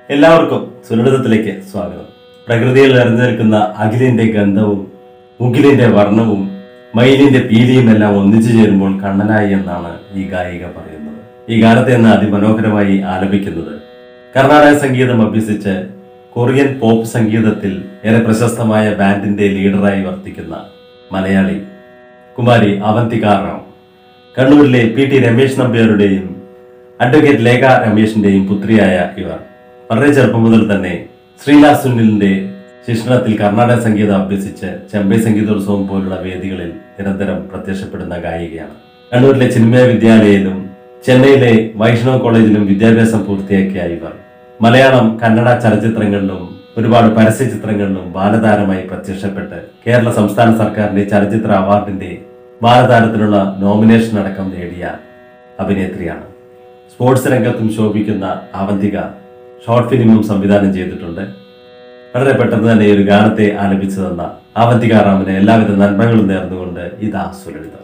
എല്ലാവർക്കും സുരളിതത്തിലേക്ക് സ്വാഗതം പ്രകൃതിയിൽ നിറഞ്ഞു നിൽക്കുന്ന അഖിലിന്റെ ഗന്ധവും മുകിലിന്റെ വർണ്ണവും മയിലിന്റെ പീലിയും എല്ലാം ഒന്നിച്ചു ചേരുമ്പോൾ കണ്ണനായി എന്നാണ് ഈ ഗായിക പറയുന്നത് ഈ ഗാനത്തെ എന്ന് അതിമനോഹരമായി ആലപിക്കുന്നത് കർണാടക സംഗീതം അഭ്യസിച്ച് കൊറിയൻ പോപ്പ് സംഗീതത്തിൽ ഏറെ പ്രശസ്തമായ ബാൻഡിന്റെ ലീഡറായി വർത്തിക്കുന്ന മലയാളി കുമാരി അവന്തിക റാം കണ്ണൂരിലെ പി ടി രമേശ് നമ്പ്യാരുടെയും അഡ്വക്കേറ്റ് ലേഖ രമേശിന്റെയും പുത്രിയായ ഇവർ വളരെ ചെറുപ്പം മുതൽ തന്നെ ശ്രീലാ സുനിലിന്റെ ശിക്ഷണത്തിൽ കർണാടക സംഗീതം അഭ്യസിച്ച് ചെമ്പൈ സംഗീതോത്സവം പോലുള്ള വേദികളിൽ നിരന്തരം പ്രത്യക്ഷപ്പെടുന്ന ഗായികയാണ് കണ്ണൂരിലെ ചിന്മയ വിദ്യാലയയിലും ചെന്നൈയിലെ വൈഷ്ണവ് കോളേജിലും വിദ്യാഭ്യാസം പൂർത്തിയാക്കിയ ഇവർ മലയാളം കന്നഡ ചലച്ചിത്രങ്ങളിലും ഒരുപാട് പരസ്യ ചിത്രങ്ങളിലും ബാലതാരമായി പ്രത്യക്ഷപ്പെട്ട് കേരള സംസ്ഥാന സർക്കാരിന്റെ ചലച്ചിത്ര അവാർഡിന്റെ ബാലതാരത്തിനുള്ള നോമിനേഷൻ അടക്കം നേടിയ അഭിനേത്രിയാണ് സ്പോർട്സ് രംഗത്തും ശോഭിക്കുന്ന അവന്തിക ഷോർട്ട് ഫിലിമും സംവിധാനം ചെയ്തിട്ടുണ്ട് വളരെ പെട്ടെന്ന് തന്നെ ഈ ഒരു ഗാനത്തെ ആലപിച്ചു തന്ന അവന്തിക റാമിന് എല്ലാവിധ നന്മകളും നേർന്നുകൊണ്ട് ഇതാ സുലളിതം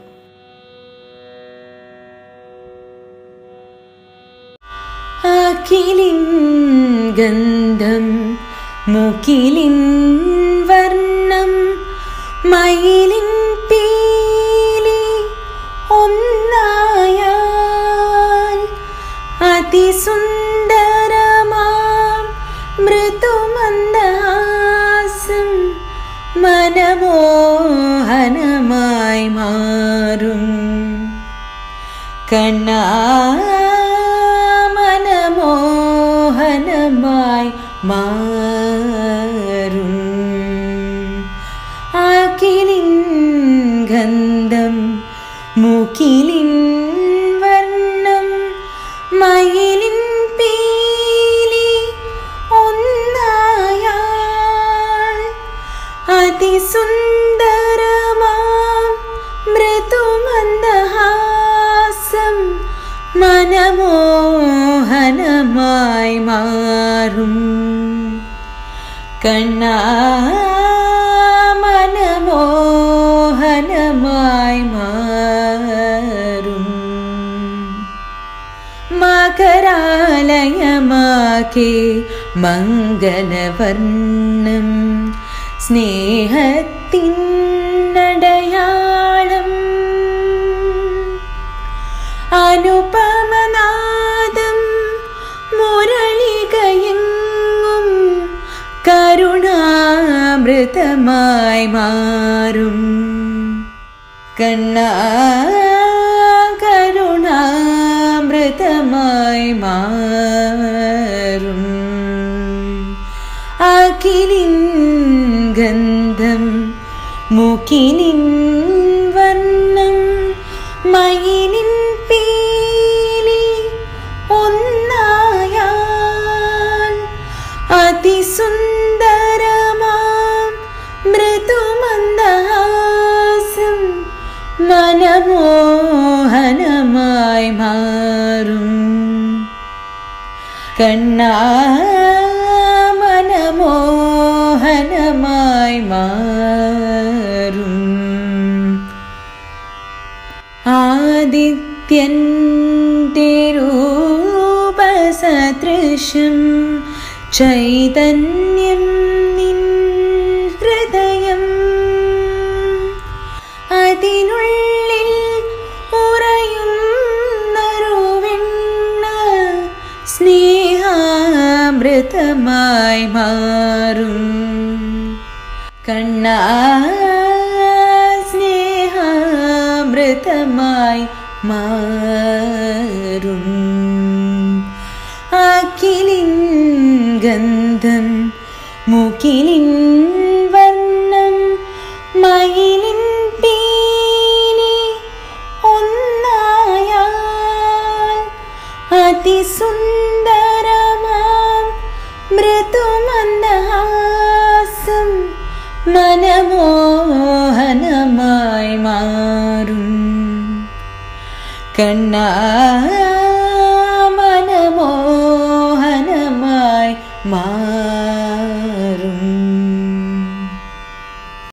അഖിലിൻ ഗന്ധം മുകിലിൻ വർണ്ണം മയിലിൻ പീലി ഒന്നായാൽ അതിസുന്ദരമാം മൃദുമന്ദഹാസം മനമോഹനമായി മാറും കണ്ണാ മനമോഹനമായി മാറും ആക്കിലിൻ ഗന്ധം മുകിലിൻ വർണ്ണം മയിലിൻ പീലി ഒന്നായാൽ അതിസുന്ദരമാം മൃദുമന്ദഹാസം മനമോഹനമായി മാറും കണ്ണാ മനമോഹനമായി മാറും മകരാലയമാകെ മംഗലവർണ്ണം സ്നേഹത്തിനടയാളം അനുപമനാദം മുരളികയെങ്ങും കരുണാമൃതമായി മാറും കണ്ണാ കരുണാമൃതമായി മാറും അഖിലിൻ ഗന്ധം മുകിലിൻ വർണ്ണം മയിലിൻ പീലി ഒന്നായാൽ അതിസുന്ദരമാം മൃദുമന്ദഹാസം മനമോഹനമായി മാറും കണ്ണാ മനമോഹനമായി മാറും ആദിത്യന്റെ രൂപസദൃശം ചൈതന്യം നിൻ ഹൃദയം അതിനുള്ളിൽ ഉറയും നറുവെണ്ണ സ്നേഹാമൃതമായി മാറും കണ്ണാ സ്നേഹാമൃതമായി മാറും അഖിലിൻ ഗന്ധം മുകിലിൻ വർണ്ണം മയിലിൻ പീലി ഒന്നായാൽ അതിസുന്ദരമാം മൃദുമന്ദഹാസം മനമോഹനമായി മാറും കണ്ണാ